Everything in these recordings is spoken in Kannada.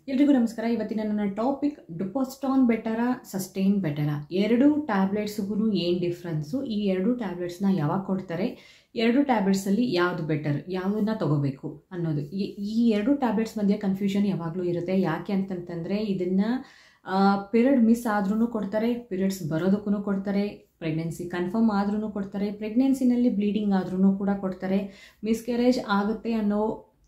ಎಲ್ರಿಗೂ ನಮಸ್ಕಾರ ಇವತ್ತಿನ ನನ್ನ ಟಾಪಿಕ್ ಡುಪೋಸ್ಟಾನ್ ಬೆಟರಾ ಸಸ್ಟೈನ್ ಬೆಟರಾ ಎರಡು ಟ್ಯಾಬ್ಲೆಟ್ಸ್ಗೂ ಏನು ಡಿಫ್ರೆನ್ಸು ಈ ಎರಡು ಟ್ಯಾಬ್ಲೆಟ್ಸ್ನ ಯಾವಾಗ ಕೊಡ್ತಾರೆ ಎರಡು ಟ್ಯಾಬ್ಲೆಟ್ಸಲ್ಲಿ ಯಾವುದು ಬೆಟರ್ ಯಾವುದನ್ನ ತಗೋಬೇಕು ಅನ್ನೋದು ಈ ಈ ಎರಡು ಟ್ಯಾಬ್ಲೆಟ್ಸ್ ಮಧ್ಯೆ ಕನ್ಫ್ಯೂಷನ್ ಯಾವಾಗಲೂ ಇರುತ್ತೆ ಯಾಕೆ ಅಂತಂತಂದರೆ ಇದನ್ನು ಪಿರಿಯಡ್ ಮಿಸ್ ಆದ್ರೂ ಕೊಡ್ತಾರೆ ಪೀರಿಯಡ್ಸ್ ಬರೋದಕ್ಕೂ ಕೊಡ್ತಾರೆ ಪ್ರೆಗ್ನೆನ್ಸಿ ಕನ್ಫರ್ಮ್ ಆದ್ರೂ ಕೊಡ್ತಾರೆ ಪ್ರೆಗ್ನೆನ್ಸಿನಲ್ಲಿ ಬ್ಲೀಡಿಂಗ್ ಆದ್ರೂ ಕೂಡ ಕೊಡ್ತಾರೆ ಮಿಸ್ಕ್ಯಾರೇಜ್ ಆಗುತ್ತೆ ಅನ್ನೋ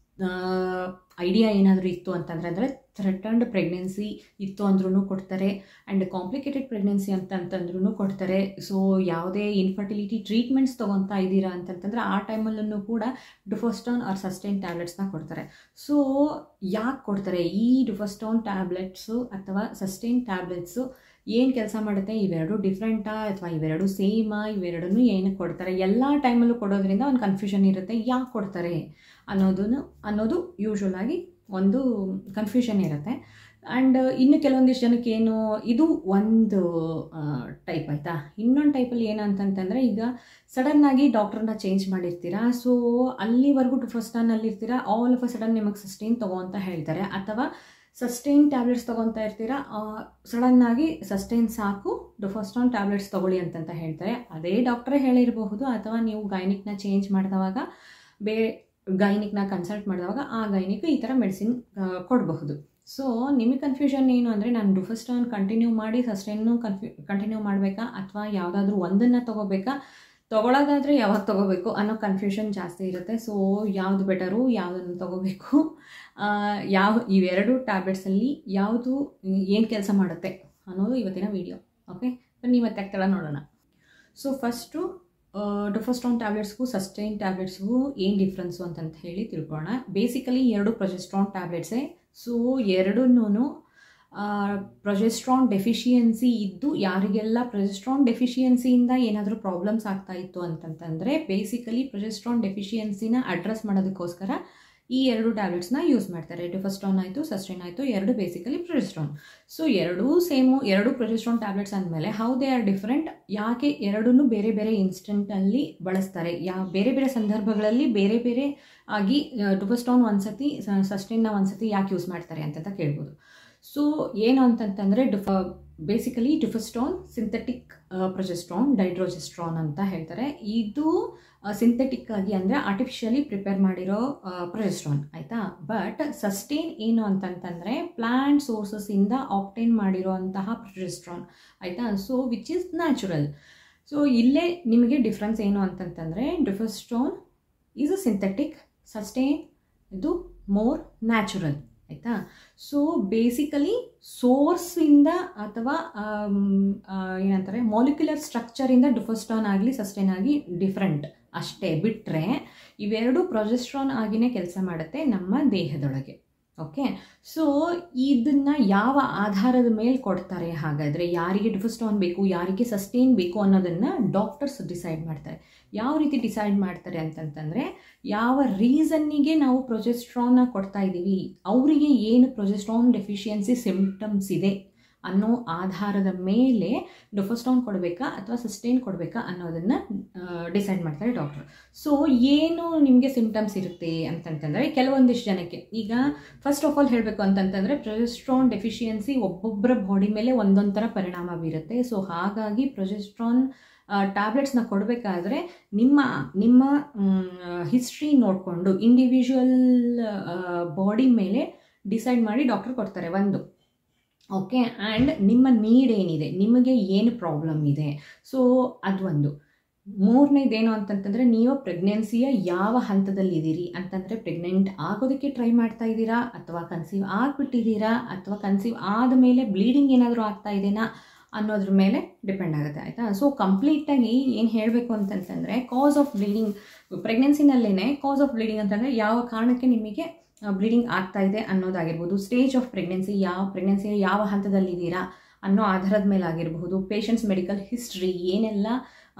ಐಡಿಯಾ ಏನಾದರೂ ಇತ್ತು ಅಂತಂದರೆ ಅಂದರೆ ಥ್ರೆಟನ್ಡ್ ಪ್ರೆಗ್ನೆನ್ಸಿ ಇತ್ತು ಅಂದ್ರೂ ಕೊಡ್ತಾರೆ ಆ್ಯಂಡ್ ಕಾಂಪ್ಲಿಕೇಟೆಡ್ ಪ್ರೆಗ್ನೆನ್ಸಿ ಅಂತ ಅಂತಂದ್ರೂ ಕೊಡ್ತಾರೆ ಸೊ ಯಾವುದೇ ಇನ್ಫರ್ಟಿಲಿಟಿ ಟ್ರೀಟ್ಮೆಂಟ್ಸ್ ತೊಗೊತಾ ಇದ್ದೀರಾ ಅಂತಂತಂದರೆ ಆ ಟೈಮಲ್ಲೂ ಕೂಡ ಡುಫೋಸ್ಟಾನ್ ಆರ್ ಸಸ್ಟೈನ್ ಟ್ಯಾಬ್ಲೆಟ್ಸ್ನ ಕೊಡ್ತಾರೆ ಸೊ ಯಾಕೆ ಕೊಡ್ತಾರೆ ಈ ಡುಫೋಸ್ಟಾನ್ ಟ್ಯಾಬ್ಲೆಟ್ಸು ಅಥವಾ ಸಸ್ಟೈನ್ ಟ್ಯಾಬ್ಲೆಟ್ಸು ಏನು ಕೆಲಸ ಮಾಡುತ್ತೆ ಇವೆರಡು ಡಿಫ್ರೆಂಟಾ ಅಥವಾ ಇವೆರಡು ಸೇಮಾ ಇವೆರಡನ್ನೂ ಏನಕ್ಕೆ ಕೊಡ್ತಾರೆ ಎಲ್ಲ ಟೈಮಲ್ಲೂ ಕೊಡೋದ್ರಿಂದ ಒಂದು ಕನ್ಫ್ಯೂಷನ್ ಇರುತ್ತೆ ಯಾಕೆ ಕೊಡ್ತಾರೆ ಅನ್ನೋದನ್ನು ಅನ್ನೋದು ಯೂಶ್ವಲಾಗಿ ಒಂದು ಕನ್ಫ್ಯೂಷನ್ ಇರುತ್ತೆ ಆ್ಯಂಡ್ ಇನ್ನು ಕೆಲವೊಂದಿಷ್ಟು ಜನಕ್ಕೆ ಏನು ಇದು ಒಂದು ಟೈಪ್ ಆಯಿತಾ ಇನ್ನೊಂದು ಟೈಪಲ್ಲಿ ಏನಂತಂತಂದರೆ ಈಗ ಸಡನ್ನಾಗಿ ಡಾಕ್ಟ್ರನ್ನ ಚೇಂಜ್ ಮಾಡಿರ್ತೀರಾ ಸೊ ಅಲ್ಲಿವರೆಗೂ ಫಸ್ಟನಲ್ಲಿ ಇರ್ತೀರಾ ಆಲ್ ಆಫ್ ಅ ಸಡನ್ ನಿಮಗೆ ಸಸ್ಟೈನ್ ತಗೋ ಅಂತ ಹೇಳ್ತಾರೆ ಅಥವಾ ಸಸ್ಟೈನ್ ಟ್ಯಾಬ್ಲೆಟ್ಸ್ ತೊಗೊತಾ ಇರ್ತೀರಾ ಸಡನ್ನಾಗಿ ಸಸ್ಟೈನ್ ಸಾಕು ಡುಫೋಸ್ಟಾನ್ ಟ್ಯಾಬ್ಲೆಟ್ಸ್ ತೊಗೊಳ್ಳಿ ಅಂತಂತ ಹೇಳ್ತಾರೆ ಅದೇ ಡಾಕ್ಟ್ರೇ ಹೇಳಿರಬಹುದು ಅಥವಾ ನೀವು ಗೈನಿಕ್ನ ಚೇಂಜ್ ಮಾಡಿದವಾಗ ಬೇ ಗೈನಿಕ್ನ ಕನ್ಸಲ್ಟ್ ಮಾಡಿದವಾಗ ಆ ಗೈನಿಕ್ ಈ ಥರ ಮೆಡಿಸಿನ್ ಕೊಡಬಹುದು ಸೊ ನಿಮಗೆ ಕನ್ಫ್ಯೂಷನ್ ಏನು ಅಂದರೆ ನಾನು ಡುಫಸ್ಟಾನ್ ಕಂಟಿನ್ಯೂ ಮಾಡಿ ಸಸ್ಟೈನು ಕನ್ಫ್ಯೂ ಕಂಟಿನ್ಯೂ ಮಾಡಬೇಕಾ ಅಥವಾ ಯಾವುದಾದ್ರೂ ಒಂದನ್ನು ತೊಗೋಬೇಕಾ ತೊಗೊಳೋದಾದರೆ ಯಾವಾಗ ತೊಗೋಬೇಕು ಅನ್ನೋ ಕನ್ಫ್ಯೂಷನ್ ಜಾಸ್ತಿ ಇರುತ್ತೆ ಸೊ ಯಾವುದು ಬೆಟರು ಯಾವುದನ್ನು ತೊಗೋಬೇಕು ಯಾವ ಇವೆರಡು ಟ್ಯಾಬ್ಲೆಟ್ಸಲ್ಲಿ ಯಾವುದು ಏನು ಕೆಲಸ ಮಾಡುತ್ತೆ ಅನ್ನೋದು ಇವತ್ತಿನ ವಿಡಿಯೋ ಓಕೆ ಬನ್ನಿ ಮತ್ತೆ ಆಗ್ತಾಳ ನೋಡೋಣ ಸೊ ಫಸ್ಟು ಡುಫೋಸ್ಟ್ರಾನ್ ಟ್ಯಾಬ್ಲೆಟ್ಸ್ಗೂ ಸಸ್ಟೈನ್ ಟ್ಯಾಬ್ಲೆಟ್ಸ್ಗೂ ಏನು ಡಿಫ್ರೆನ್ಸು ಅಂತಂತ ಹೇಳಿ ತಿಳ್ಕೊಳ್ಳೋಣ ಬೇಸಿಕಲಿ ಎರಡು ಪ್ರೊಜೆಸ್ಟ್ರಾನ್ ಟ್ಯಾಬ್ಲೆಟ್ಸೇ ಸೊ ಎರಡನ್ನೂ ಪ್ರೊಜೆಸ್ಟ್ರಾನ್ ಡೆಫಿಷಿಯನ್ಸಿ ಇದ್ದು ಯಾರಿಗೆಲ್ಲ ಪ್ರೊಜೆಸ್ಟ್ರಾನ್ ಡೆಫಿಷಿಯನ್ಸಿಯಿಂದ ಏನಾದರೂ ಪ್ರಾಬ್ಲಮ್ಸ್ ಆಗ್ತಾ ಇತ್ತು ಅಂತಂತಂದರೆ ಬೇಸಿಕಲಿ ಪ್ರೊಜೆಸ್ಟ್ರಾನ್ ಡೆಫಿಷಿಯನ್ಸಿನ ಅಡ್ರೆಸ್ ಮಾಡೋದಕ್ಕೋಸ್ಕರ ಈ ಎರಡು ಟ್ಯಾಬ್ಲೆಟ್ಸ್ನ ಯೂಸ್ ಮಾಡ್ತಾರೆ ಡುಫಸ್ಟ್ರಾನ್ ಆಯಿತು ಸಸ್ಟೈನ್ ಆಯಿತು ಎರಡು ಬೇಸಿಕಲಿ ಪ್ರೊಜೆಸ್ಟ್ರಾನ್ ಸೊ ಎರಡೂ ಸೇಮು ಎರಡು ಪ್ರೊಜೆಸ್ಟ್ರಾನ್ ಟ್ಯಾಬ್ಲೆಟ್ಸ್ ಅಂದಮೇಲೆ ಹೌ ದೇ ಆರ್ ಡಿಫ್ರೆಂಟ್ ಯಾಕೆ ಎರಡನ್ನೂ ಬೇರೆ ಬೇರೆ ಇನ್ಸ್ಟೆಂಟಲ್ಲಿ ಬಳಸ್ತಾರೆ ಯಾ ಬೇರೆ ಬೇರೆ ಸಂದರ್ಭಗಳಲ್ಲಿ ಬೇರೆ ಬೇರೆ ಆಗಿ ಡುಫಸ್ಟ್ರಾನ್ ಒಂದ್ಸತಿ ಸಸ್ಟೈನ್ನ ಒಂದ್ಸತಿ ಯಾಕೆ ಯೂಸ್ ಮಾಡ್ತಾರೆ ಅಂತ ಕೇಳ್ಬೋದು ಸೊ ಏನು ಅಂತಂತಂದರೆ ಡುಫ basically Duphaston synthetic progesterone dydrogesterone ಅಂತ ಹೇಳ್ತಾರೆ ಇದು ಸಿಂಥೆಟಿಕ್ ಆಗಿ ಅಂದರೆ ಆರ್ಟಿಫಿಷಿಯಲಿ ಪ್ರಿಪೇರ್ ಮಾಡಿರೋ ಪ್ರೊಜೆಸ್ಟ್ರಾನ್ ಆಯಿತಾ ಬಟ್ ಸಸ್ಟೈನ್ ಏನು ಅಂತಂತಂದರೆ ಪ್ಲ್ಯಾಂಟ್ ಸೋರ್ಸಸ್ಸಿಂದ ಆಪ್ಟೈನ್ ಮಾಡಿರೋ ಅಂತಹ ಪ್ರೊಜೆಸ್ಟ್ರಾನ್ ಆಯಿತಾ so which is natural so ಇಲ್ಲೇ ನಿಮಗೆ ಡಿಫ್ರೆನ್ಸ್ ಏನು ಅಂತಂತಂದರೆ Duphaston is a synthetic Susten ಇದು ಮೋರ್ ನ್ಯಾಚುರಲ್ ಆಯಿತಾ ಸೊ ಬೇಸಿಕಲಿ ಸೋರ್ಸಿಂದ ಅಥವಾ ಏನಂತಾರೆ ಮಾಲಿಕ್ಯುಲರ್ ಸ್ಟ್ರಕ್ಚರಿಂದ ಡುಫಸ್ಟಾನ್ ಆಗಲಿ ಸಸ್ಟೈನ್ ಆಗಿ ಡಿಫ್ರೆಂಟ್ ಅಷ್ಟೇ ಬಿಟ್ಟರೆ ಇವೆರಡು ಪ್ರೊಜೆಸ್ಟ್ರಾನ್ ಆಗಿನೇ ಕೆಲಸ ಮಾಡುತ್ತೆ ನಮ್ಮ ದೇಹದೊಳಗೆ ಓಕೆ ಸೊ ಇದನ್ನು ಯಾವ ಆಧಾರದ ಮೇಲೆ ಕೊಡ್ತಾರೆ ಹಾಗಾದರೆ ಯಾರಿಗೆ ಡುಫಸ್ಟಾನ್ ಬೇಕು ಯಾರಿಗೆ ಸಸ್ಟೈನ್ ಬೇಕು ಅನ್ನೋದನ್ನು ಡಾಕ್ಟರ್ಸ್ ಡಿಸೈಡ್ ಮಾಡ್ತಾರೆ ಯಾವ ರೀತಿ ಡಿಸೈಡ್ ಮಾಡ್ತಾರೆ ಅಂತಂತಂದರೆ ಯಾವ ರೀಸನ್ನಿಗೆ ನಾವು ಪ್ರೊಜೆಸ್ಟ್ರಾನ್ನ ಕೊಡ್ತಾ ಇದ್ದೀವಿ ಅವರಿಗೆ ಏನು ಪ್ರೊಜೆಸ್ಟ್ರಾನ್ ಡೆಫಿಷಿಯನ್ಸಿ ಸಿಂಪ್ಟಮ್ಸ್ ಇದೆ ಅನ್ನೋ ಆಧಾರದ ಮೇಲೆ ಡುಫಸ್ಟಾನ್ ಕೊಡಬೇಕಾ ಅಥವಾ ಸಸ್ಟೈನ್ ಕೊಡಬೇಕಾ ಅನ್ನೋದನ್ನು ಡಿಸೈಡ್ ಮಾಡ್ತಾರೆ ಡಾಕ್ಟ್ರು ಸೊ ಏನು ನಿಮಗೆ ಸಿಂಪ್ಟಮ್ಸ್ ಇರುತ್ತೆ ಅಂತಂತಂದರೆ ಕೆಲವೊಂದಿಷ್ಟು ಜನಕ್ಕೆ ಈಗ ಫಸ್ಟ್ ಆಫ್ ಆಲ್ ಹೇಳಬೇಕು ಅಂತಂತಂದರೆ ಪ್ರೊಜೆಸ್ಟ್ರಾನ್ ಡೆಫಿಷಿಯನ್ಸಿ ಒಬ್ಬೊಬ್ಬರ ಬಾಡಿ ಮೇಲೆ ಒಂದೊಂದು ಥರ ಪರಿಣಾಮ ಬೀರುತ್ತೆ ಸೊ ಹಾಗಾಗಿ ಪ್ರೊಜೆಸ್ಟ್ರಾನ್ ಟ್ಯಾಬ್ಲೆಟ್ಸ್ನ ಕೊಡಬೇಕಾದ್ರೆ ನಿಮ್ಮ ನಿಮ್ಮ ಹಿಸ್ಟ್ರಿ ನೋಡಿಕೊಂಡು ಇಂಡಿವಿಜುವಲ್ ಬಾಡಿ ಮೇಲೆ ಡಿಸೈಡ್ ಮಾಡಿ ಡಾಕ್ಟರ್ ಕೊಡ್ತಾರೆ ಒಂದು ಓಕೆ ಆ್ಯಂಡ್ ನಿಮ್ಮ ನೀಡ್ ಏನಿದೆ ನಿಮಗೆ ಏನು ಪ್ರಾಬ್ಲಮ್ ಇದೆ ಸೊ ಅದು ಒಂದು ಮೂರನೇದೇನು ಅಂತಂತಂದರೆ ನೀವು ಪ್ರೆಗ್ನೆನ್ಸಿಯ ಯಾವ ಹಂತದಲ್ಲಿದ್ದೀರಿ ಅಂತಂದರೆ ಪ್ರೆಗ್ನೆಂಟ್ ಆಗೋದಕ್ಕೆ ಟ್ರೈ ಮಾಡ್ತಾ ಇದ್ದೀರಾ ಅಥವಾ ಕನ್ಸೀವ್ ಆಗಿಬಿಟ್ಟಿದ್ದೀರಾ ಅಥವಾ ಕನ್ಸೀವ್ ಆದ ಮೇಲೆ ಬ್ಲೀಡಿಂಗ್ ಏನಾದರೂ ಆಗ್ತಾ ಇದೆನಾ ಅನ್ನೋದ್ರ ಮೇಲೆ ಡಿಪೆಂಡ್ ಆಗುತ್ತೆ ಆಯಿತಾ ಸೊ ಕಂಪ್ಲೀಟಾಗಿ ಏನು ಹೇಳಬೇಕು ಅಂತಂತಂದರೆ ಕಾಸ್ ಆಫ್ ಬ್ಲೀಡಿಂಗ್ ಪ್ರೆಗ್ನೆನ್ಸಿನಲ್ಲೇ ಕಾಸ್ ಆಫ್ ಬ್ಲೀಡಿಂಗ್ ಅಂತಂದರೆ ಯಾವ ಕಾರಣಕ್ಕೆ ನಿಮಗೆ ಬ್ಲೀಡಿಂಗ್ ಆಗ್ತಾ ಇದೆ ಅನ್ನೋದಾಗಿರ್ಬೋದು ಸ್ಟೇಜ್ ಆಫ್ ಪ್ರೆಗ್ನೆನ್ಸಿ ಯಾವ ಪ್ರೆಗ್ನೆನ್ಸಿಯ ಯಾವ ಹಂತದಲ್ಲಿದ್ದೀರಾ ಅನ್ನೋ ಆಧಾರದ ಮೇಲೆ ಆಗಿರಬಹುದು ಪೇಷಂಟ್ಸ್ ಮೆಡಿಕಲ್ ಹಿಸ್ಟ್ರಿ ಏನೆಲ್ಲ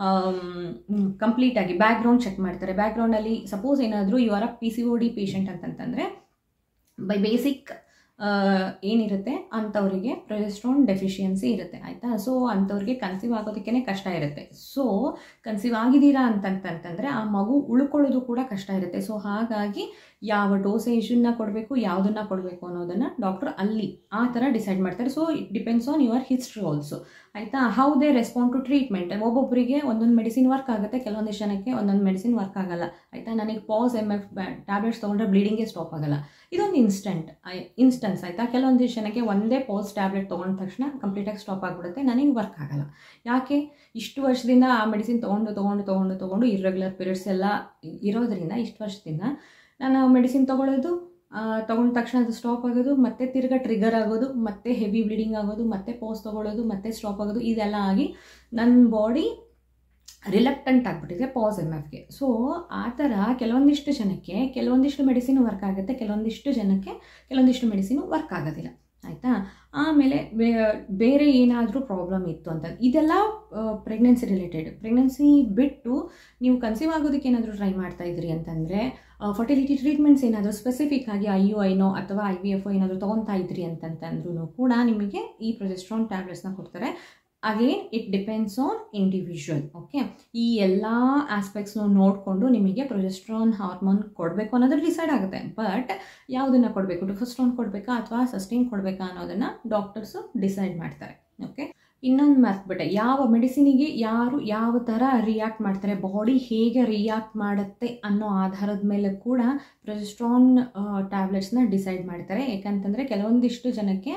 ಕಂಪ್ಲೀಟಾಗಿ ಬ್ಯಾಕ್ಗ್ರೌಂಡ್ ಚೆಕ್ ಮಾಡ್ತಾರೆ ಬ್ಯಾಕ್ಗ್ರೌಂಡಲ್ಲಿ ಸಪೋಸ್ ಏನಾದರೂ ಇವರ P C O D patient ಅಂತಂತಂದರೆ ಬೈ ಬೇಸಿಕ್ ಏನಿರುತ್ತೆ ಅಂಥವರಿಗೆ ಪ್ರೊಜೆಸ್ಟ್ರಾನ್ ಡೆಫಿಷಿಯನ್ಸಿ ಇರುತ್ತೆ ಆಯಿತಾ ಸೊ ಅಂಥವ್ರಿಗೆ ಕನ್ಸೀವ್ ಆಗೋದಕ್ಕೇ ಕಷ್ಟ ಇರುತ್ತೆ ಸೊ ಕನ್ಸೀವ್ ಆಗಿದ್ದೀರಾ ಅಂತಂತಂತಂದರೆ ಆ ಮಗು ಉಳ್ಕೊಳ್ಳೋದು ಕೂಡ ಕಷ್ಟ ಇರುತ್ತೆ ಸೊ ಹಾಗಾಗಿ ಯಾವ ಡೋಸೇಜನ್ನ ಕೊಡಬೇಕು ಯಾವುದನ್ನು ಕೊಡಬೇಕು ಅನ್ನೋದನ್ನು ಡಾಕ್ಟರ್ ಅಲ್ಲಿ ಆ ಥರ ಡಿಸೈಡ್ ಮಾಡ್ತಾರೆ so it depends on your history also ಆಯಿತಾ how they respond to treatment ಒಬ್ಬೊಬ್ಬರಿಗೆ ಒಂದೊಂದು ಮೆಡಿಸಿನ್ ವರ್ಕ್ ಆಗುತ್ತೆ ಕೆಲವೊಂದಿಷ್ಟು ಜನಕ್ಕೆ ಒಂದೊಂದು ಮೆಡಿಸಿನ್ ವರ್ಕ್ ಆಗಲ್ಲ ಆಯಿತಾ ನನಗೆ ಪಾಸ್ ಎಮ್ ಎಫ್ ಟ್ಯಾಬ್ಲೆಟ್ಸ್ ತೊಗೊಂಡ್ರೆ ಬ್ಲೀಡಿಂಗೇ ಸ್ಟಾಪ್ ಆಗಲ್ಲ ಇದೊಂದು ಇನ್ಸ್ಟೆಂಟ್ ಇನ್ಸ್ಟೆನ್ಸ್ ಆಯಿತಾ ಕೆಲವೊಂದಿಷ್ಟು ಜನಕ್ಕೆ ಒಂದೇ ಪಾಸ್ ಟ್ಯಾಬ್ಲೆಟ್ ತೊಗೊಂಡ ತಕ್ಷಣ ಕಂಪ್ಲೀಟಾಗಿ ಸ್ಟಾಪ್ ಆಗಿಬಿಡುತ್ತೆ ನನಗೆ ವರ್ಕ್ ಆಗಲ್ಲ ಯಾಕೆ ಇಷ್ಟು ವರ್ಷದಿಂದ ಆ ಮೆಡಿಸಿನ್ ತೊಗೊಂಡು ತೊಗೊಂಡು ತೊಗೊಂಡು ತೊಗೊಂಡು ಇರ್ರೆಗ್ಯುಲರ್ ಪೀರಿಯಡ್ಸ್ ಎಲ್ಲ ಇರೋದ್ರಿಂದ ಇಷ್ಟು ವರ್ಷದಿಂದ ನಾನು ಮೆಡಿಸಿನ್ ತೊಗೊಳ್ಳೋದು ತೊಗೊಂಡ ತಕ್ಷಣ ಅದು ಸ್ಟಾಪ್ ಆಗೋದು ಮತ್ತೆ ತಿರ್ಗಾ ಟ್ರಿಗರ್ ಆಗೋದು ಮತ್ತೆ ಹೆವಿ ಬ್ಲೀಡಿಂಗ್ ಆಗೋದು ಮತ್ತೆ ಪೋಸ್ ತೊಗೊಳ್ಳೋದು ಮತ್ತೆ ಸ್ಟಾಪ್ ಆಗೋದು ಇದೆಲ್ಲ ಆಗಿ ನನ್ನ ಬಾಡಿ ರಿಲಕ್ಟೆಂಟ್ ಆಗಿಬಿಟ್ಟಿದೆ ಪಾಸ್ ಎಮ್ ಎಫ್ಗೆ ಸೊ ಆ ಥರ ಕೆಲವೊಂದಿಷ್ಟು ಜನಕ್ಕೆ ಕೆಲವೊಂದಿಷ್ಟು ಮೆಡಿಸಿನ್ ವರ್ಕ್ ಆಗುತ್ತೆ ಕೆಲವೊಂದಿಷ್ಟು ಜನಕ್ಕೆ ಕೆಲವೊಂದಿಷ್ಟು ಮೆಡಿಸಿನ್ ವರ್ಕ್ ಆಗೋದಿಲ್ಲ ಆಯಿತಾ ಆಮೇಲೆ ಬೇರೆ ಏನಾದರೂ ಪ್ರಾಬ್ಲಮ್ ಇತ್ತು ಅಂತ ಇದೆಲ್ಲ ಪ್ರೆಗ್ನೆನ್ಸಿ ರಿಲೇಟೆಡ್ ಪ್ರೆಗ್ನೆನ್ಸಿ ಬಿಟ್ಟು ನೀವು ಕನ್ಸೀವ್ ಆಗೋದಕ್ಕೆ ಏನಾದರೂ ಟ್ರೈ ಮಾಡ್ತಾ ಇದ್ರಿ ಅಂತಂದರೆ ಫರ್ಟಿಲಿಟಿ ಟ್ರೀಟ್ಮೆಂಟ್ಸ್ ಏನಾದರೂ ಸ್ಪೆಸಿಫಿಕ್ ಆಗಿ ಐ ಯು ಐನೋ ಅಥವಾ ಐ ವಿ ಎಫ್ ಏನಾದರೂ ತೊಗೊತಾ ಇದ್ರಿ ಅಂತಂತಂದ್ರೂ ಕೂಡ ನಿಮಗೆ ಈ ಪ್ರೊಜೆಸ್ಟ್ರಾನ್ ಟ್ಯಾಬ್ಲೆಟ್ಸ್ನ ಕೊಡ್ತಾರೆ again it depends on individual okay ಈ ಎಲ್ಲ ಆಸ್ಪೆಕ್ಟ್ಸ್ನು ನೋಡಿಕೊಂಡು ನಿಮಗೆ ಪ್ರೊಜೆಸ್ಟ್ರಾನ್ ಹಾರ್ಮೋನ್ ಕೊಡಬೇಕು ಅನ್ನೋದು ಡಿಸೈಡ್ ಆಗುತ್ತೆ ಬಟ್ ಯಾವುದನ್ನು ಕೊಡಬೇಕು ಡಿಫಸ್ಟ್ರಾನ್ ಕೊಡಬೇಕಾ ಅಥವಾ ಸಸ್ಟೈನ್ ಕೊಡಬೇಕಾ ಅನ್ನೋದನ್ನು ಡಾಕ್ಟರ್ಸು ಡಿಸೈಡ್ ಮಾಡ್ತಾರೆ ಓಕೆ ಇನ್ನೊಂದು ಮರ್ತ್ಬಿಟ್ಟೆ ಯಾವ ಮೆಡಿಸಿನಿಗೆ ಯಾರು ಯಾವ ಥರ ರಿಯಾಕ್ಟ್ ಮಾಡ್ತಾರೆ ಬಾಡಿ ಹೇಗೆ ರಿಯಾಕ್ಟ್ ಮಾಡುತ್ತೆ ಅನ್ನೋ ಆಧಾರದ ಮೇಲೆ ಕೂಡ ಪ್ರೊಜೆಸ್ಟ್ರಾನ್ ಟ್ಯಾಬ್ಲೆಟ್ಸ್ನ ಡಿಸೈಡ್ ಮಾಡ್ತಾರೆ ಯಾಕಂತಂದರೆ ಕೆಲವೊಂದಿಷ್ಟು ಜನಕ್ಕೆ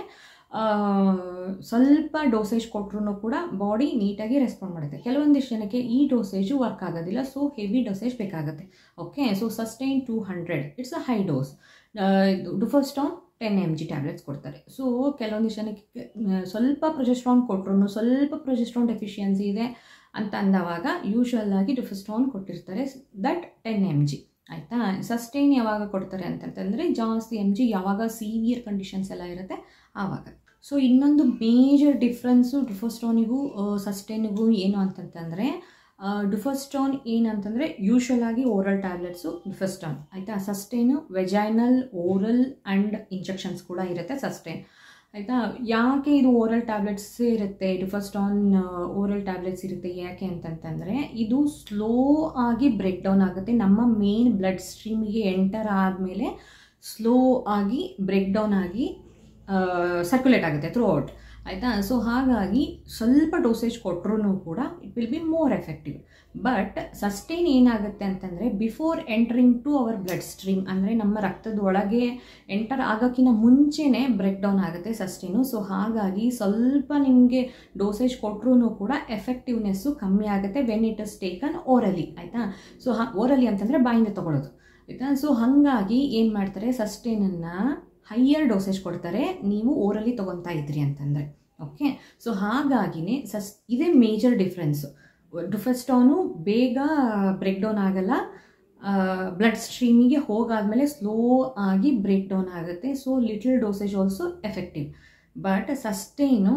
ಸ್ವಲ್ಪ ಡೋಸೇಜ್ ಕೊಟ್ಟರು ಕೂಡ ಬಾಡಿ ನೀಟಾಗಿ ರೆಸ್ಪಾಂಡ್ ಮಾಡುತ್ತೆ ಕೆಲವೊಂದಿಷ್ಟು ಜನಕ್ಕೆ ಈ ಡೋಸೇಜು ವರ್ಕ್ ಆಗೋದಿಲ್ಲ ಸೊ ಹೆವಿ ಡೋಸೇಜ್ ಬೇಕಾಗುತ್ತೆ okay so Susten two hundred it's a high dose Duphaston ten M G tablets ಕೊಡ್ತಾರೆ ಸೊ ಕೆಲವೊಂದಿಷ್ಟು ಜನಕ್ಕೆ ಸ್ವಲ್ಪ ಪ್ರೊಜೆಸ್ಟ್ರಾನ್ ಕೊಟ್ಟರು ಸ್ವಲ್ಪ ಪ್ರೊಜೆಸ್ಟ್ರಾನ್ ಡೆಫಿಷಿಯನ್ಸಿ ಇದೆ ಅಂತ ಅಂದವಾಗ ಯೂಶ್ವಲ್ ಆಗಿ ಡುಫಸ್ಟಾನ್ ಕೊಟ್ಟಿರ್ತಾರೆ ದಟ್ ಟೆನ್ ಎಮ್ ಜಿ ಆಯಿತಾ ಸಸ್ಟೈನ್ ಯಾವಾಗ ಕೊಡ್ತಾರೆ ಅಂತಂತಂದರೆ ಜಾಸ್ತಿ ಎಮ್ ಜಿ ಯಾವಾಗ ಸೀವಿಯರ್ ಕಂಡೀಷನ್ಸ್ ಎಲ್ಲ ಇರುತ್ತೆ ಆವಾಗ ಸೊ ಇನ್ನೊಂದು ಮೇಜರ್ ಡಿಫ್ರೆನ್ಸು ಡುಫೋಸ್ಟೋನಿಗೂ ಸಸ್ಟೈನಿಗೂ ಏನು ಅಂತಂತಂದರೆ ಡುಫಸ್ಟಾನ್ ಏನಂತಂದರೆ ಯೂಶ್ವಲ್ ಆಗಿ ಓರಲ್ ಟ್ಯಾಬ್ಲೆಟ್ಸು ಡುಫಸ್ಟಾನ್ ಆಯಿತಾ Susten vaginal oral and injections ಕೂಡ ಇರುತ್ತೆ ಸಸ್ಟೈನ್ ಆಯಿತಾ ಯಾಕೆ ಇದು ಓರಲ್ ಟ್ಯಾಬ್ಲೆಟ್ಸ್ ಇರುತ್ತೆ ಡುಫಸ್ಟಾನ್ ಓರಲ್ ಟ್ಯಾಬ್ಲೆಟ್ಸ್ ಇರುತ್ತೆ ಯಾಕೆ ಅಂತಂತಂದರೆ ಇದು ಸ್ಲೋ ಆಗಿ ಬ್ರೇಕ್ ಡೌನ್ ಆಗುತ್ತೆ ನಮ್ಮ ಮೇನ್ ಬ್ಲಡ್ ಸ್ಟ್ರೀಮಿಗೆ ಎಂಟರ್ ಆದಮೇಲೆ ಸ್ಲೋ ಆಗಿ ಬ್ರೇಕ್ ಡೌನ್ ಆಗಿ ಸರ್ಕ್ಯುಲೇಟ್ ಆಗುತ್ತೆ ಥ್ರೂ ಔಟ್ ಆಯಿತಾ ಸೊ ಹಾಗಾಗಿ ಸ್ವಲ್ಪ ಡೋಸೇಜ್ ಕೊಟ್ಟರು ಕೂಡ it will be more effective but Susten ಏನಾಗುತ್ತೆ ಅಂತಂದರೆ before entering to our blood stream ಅಂದರೆ ನಮ್ಮ ರಕ್ತದ ಒಳಗೆ ಎಂಟರ್ ಆಗೋಕ್ಕಿಂತ ಮುಂಚೆನೇ ಬ್ರೇಕ್ ಡೌನ್ ಆಗುತ್ತೆ ಸಸ್ಟೈನು ಸೊ ಹಾಗಾಗಿ ಸ್ವಲ್ಪ ನಿಮಗೆ ಡೋಸೇಜ್ ಕೊಟ್ಟರು ಕೂಡ ಎಫೆಕ್ಟಿವ್ನೆಸ್ಸು ಕಮ್ಮಿ ಆಗುತ್ತೆ when it is taken orally ಆಯಿತಾ ಸೊ ಹಾ ಓರಲಿ ಅಂತಂದರೆ ಬಾಯಿಂದ ತೊಗೊಳ್ಳೋದು ಆಯಿತಾ ಸೊ ಹಾಗಾಗಿ ಏನು ಮಾಡ್ತಾರೆ ಸಸ್ಟೈನನ್ನು ಹೈಯರ್ ಡೋಸೇಜ್ ಕೊಡ್ತಾರೆ ನೀವು ಓರಲಿ ತೊಗೊತಾ ಇದ್ರಿ ಅಂತಂದರೆ ಓಕೆ ಸೊ ಹಾಗಾಗಿನೇ ಸಸ್ ಇದೇ ಮೇಜರ್ ಡಿಫ್ರೆನ್ಸು ಡುಫೆಸ್ಟಾನು ಬೇಗ ಬ್ರೇಕ್ ಡೌನ್ ಆಗಲ್ಲ ಬ್ಲಡ್ ಸ್ಟ್ರೀಮಿಗೆ ಹೋಗಾದ್ಮೇಲೆ ಸ್ಲೋ ಆಗಿ ಬ್ರೇಕ್ ಡೌನ್ ಆಗುತ್ತೆ so little dosage also effective but Susten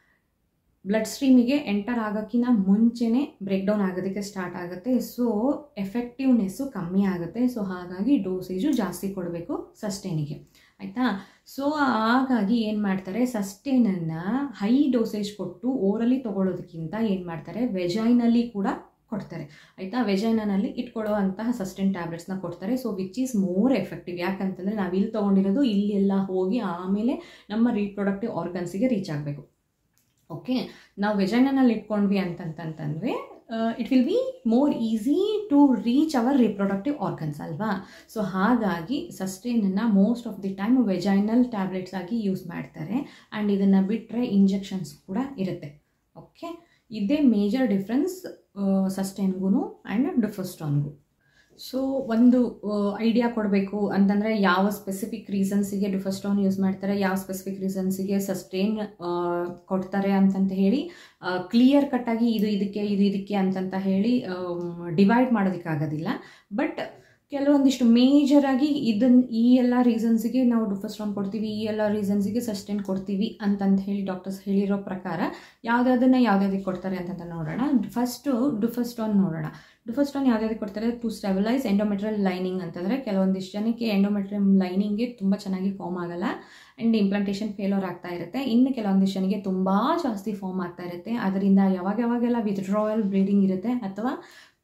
blood ಸ್ಟ್ರೀಮಿಗೆ ಎಂಟರ್ ಆಗೋಕ್ಕಿಂತ ಮುಂಚೆನೇ ಬ್ರೇಕ್ ಡೌನ್ ಆಗೋದಕ್ಕೆ ಸ್ಟಾರ್ಟ್ ಆಗುತ್ತೆ ಸೊ ಎಫೆಕ್ಟಿವ್ನೆಸ್ಸು ಕಮ್ಮಿ ಆಗುತ್ತೆ ಸೊ ಹಾಗಾಗಿ ಡೋಸೇಜು ಜಾಸ್ತಿ ಕೊಡಬೇಕು ಸಸ್ಟೈನಿಗೆ ಆಯಿತಾ ಸೊ ಹಾಗಾಗಿ ಏನು ಮಾಡ್ತಾರೆ ಸಸ್ಟೈನನ್ನು ಹೈ ಡೋಸೇಜ್ ಕೊಟ್ಟು ಓರಲಿ ತೊಗೊಳೋದಕ್ಕಿಂತ ಏನು ಮಾಡ್ತಾರೆ ವೆಜೈನಲ್ಲಿ ಕೂಡ ಕೊಡ್ತಾರೆ ಆಯಿತಾ ವೆಜೈನಲ್ಲಿ ಇಟ್ಕೊಳ್ಳುವಂತಹ ಸಸ್ಟೈನ್ ಟ್ಯಾಬ್ಲೆಟ್ಸ್ನ ಕೊಡ್ತಾರೆ so which is more effective ಯಾಕಂತಂದರೆ ನಾವು ಇಲ್ಲಿ ತೊಗೊಂಡಿರೋದು ಇಲ್ಲೆಲ್ಲ ಹೋಗಿ ಆಮೇಲೆ ನಮ್ಮ ರೀಪ್ರೊಡಕ್ಟಿವ್ ಆರ್ಗನ್ಸಿಗೆ ರೀಚ್ ಆಗಬೇಕು ಓಕೆ ನಾವು ವೆಜೈನಲ್ಲಿ ಇಟ್ಕೊಂಡ್ವಿ ಅಂತಂತಂತಂದರೆ it will be more easy to reach our reproductive organs ಅಲ್ವಾ ಸೊ ಹಾಗಾಗಿ ಸಸ್ಟೈನನ್ನು most of the time vaginal tablets ಆಗಿ ಯೂಸ್ ಮಾಡ್ತಾರೆ ಆ್ಯಂಡ್ ಇದನ್ನು ಬಿಟ್ಟರೆ ಇಂಜೆಕ್ಷನ್ಸ್ ಕೂಡ ಇರುತ್ತೆ ಓಕೆ ಇದೇ ಮೇಜರ್ ಡಿಫ್ರೆನ್ಸ್ ಸಸ್ಟೈನ್ಗೂ ಆ್ಯಂಡ್ ಡುಫೋಸ್ಟಾನ್ಗೂ ಸೊ ಒಂದು ಐಡಿಯಾ ಕೊಡಬೇಕು ಅಂತಂದರೆ ಯಾವ ಸ್ಪೆಸಿಫಿಕ್ ರೀಸನ್ಸಿಗೆ ಡುಫಸ್ಟೋನ್ ಯೂಸ್ ಮಾಡ್ತಾರೆ ಯಾವ ಸ್ಪೆಸಿಫಿಕ್ ರೀಸನ್ಸಿಗೆ ಸಸ್ಟೈನ್ ಕೊಡ್ತಾರೆ ಅಂತಂತ ಹೇಳಿ ಕ್ಲಿಯರ್ ಕಟ್ಟಾಗಿ ಇದು ಇದಕ್ಕೆ ಇದು ಇದಕ್ಕೆ ಅಂತಂತ ಹೇಳಿ ಡಿವೈಡ್ ಮಾಡೋದಕ್ಕಾಗೋದಿಲ್ಲ ಬಟ್ ಕೆಲವೊಂದಿಷ್ಟು ಮೇಜರಾಗಿ ಇದನ್ನು ಈ ಎಲ್ಲ ರೀಸನ್ಸಿಗೆ ನಾವು ಡುಫಸ್ಟ್ರಾನ್ ಕೊಡ್ತೀವಿ ಈ ಎಲ್ಲ ರೀಸನ್ಸಿಗೆ ಸಸ್ಟೈನ್ ಕೊಡ್ತೀವಿ ಅಂತಂತ ಹೇಳಿ ಡಾಕ್ಟರ್ಸ್ ಹೇಳಿರೋ ಪ್ರಕಾರ ಯಾವುದಾದನ್ನು ಯಾವುದ್ಯಾವ್ದಕ್ಕೆ ಕೊಡ್ತಾರೆ ಅಂತಂತ ನೋಡೋಣ ಫಸ್ಟು ಡುಫಸ್ಟಾನ್ ನೋಡೋಣ ಡುಫಸ್ಟಾನ್ ಯಾವುದ್ಯಾವ್ದಕ್ಕೆ ಕೊಡ್ತಾರೆ ಟು ಸ್ಟೆಬಿಲೈಸ್ ಎಂಡೋಮೆಟ್ರಿಯಲ್ ಲೈನಿಂಗ್ ಅಂತಂದರೆ ಕೆಲವೊಂದಿಷ್ಟು ಜನಕ್ಕೆ ಎಂಡೋಮೆಟ್ರಿಯಲ್ ಲೈನಿಂಗ್ಗೆ ತುಂಬ ಚೆನ್ನಾಗಿ ಫಾರ್ಮ್ ಆಗಲ್ಲ ಆ್ಯಂಡ್ ಇಂಪ್ಲಾಂಟೇಷನ್ ಫೇಲೋರ್ ಆಗ್ತಾ ಇರುತ್ತೆ ಇನ್ನು ಕೆಲವೊಂದಿಷ್ಟು ಜನಕ್ಕೆ ತುಂಬ ಜಾಸ್ತಿ ಫಾರ್ಮ್ ಆಗ್ತಾ ಇರುತ್ತೆ ಅದರಿಂದ ಯಾವಾಗ ಯಾವಾಗೆಲ್ಲ ವಿತ್ಡ್ರಾಯಲ್ ಬ್ಲೀಡಿಂಗ್ ಇರುತ್ತೆ ಅಥವಾ